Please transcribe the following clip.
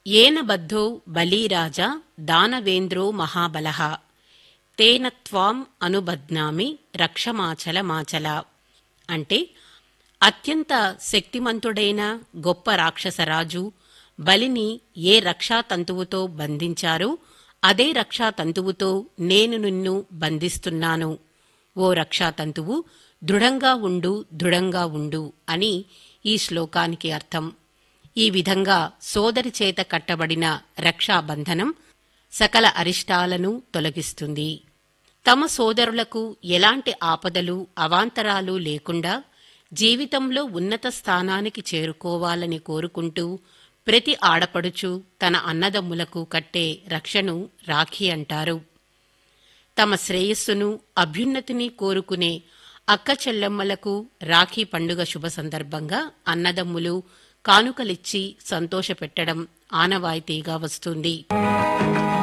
ఏన బద్ధో బలీరాజా దానవేంద్రో మహాబలః తేన త్వాం అనుబధ్నామి రక్షమాచల మాచల అంటే అత్యంత శక్తిమంతుడైన గొప్ప రాక్షసరాజు బలిని ఏ రక్షాతంతువుతో బంధించారో అదే రక్షాతంతువుతో నేను నిన్ను బంధిస్తున్నాను ఓ రక్షాతంతువు దృఢంగా ఉండు దృఢంగా ఉండు అని ఈ శ్లోకానికి అర్థం ఈ విధంగా సోదరి చేత కట్టబడిన రక్షాబంధనం సకల అరిష్టాలను తొలగిస్తుంది తమ సోదరులకు ఎలాంటి ఆపదలు అవాంతరాలు లేకుండా జీవితంలో ఉన్నత స్థానానికి చేరుకోవాలని కోరుకుంటూ ప్రతి ఆడపడుచు తన అన్నదమ్ములకు కట్టే రక్షను రాఖీ అంటారు తమ శ్రేయస్సును అభ్యున్నతిని కోరుకునే అక్క చెల్లెమ్మలకు రాఖీ పండుగ శుభ సందర్భంగా అన్నదమ్ములు కానుకలిచ్చి సంతోషపెట్టడం ఆనవాయితీగా వస్తుంది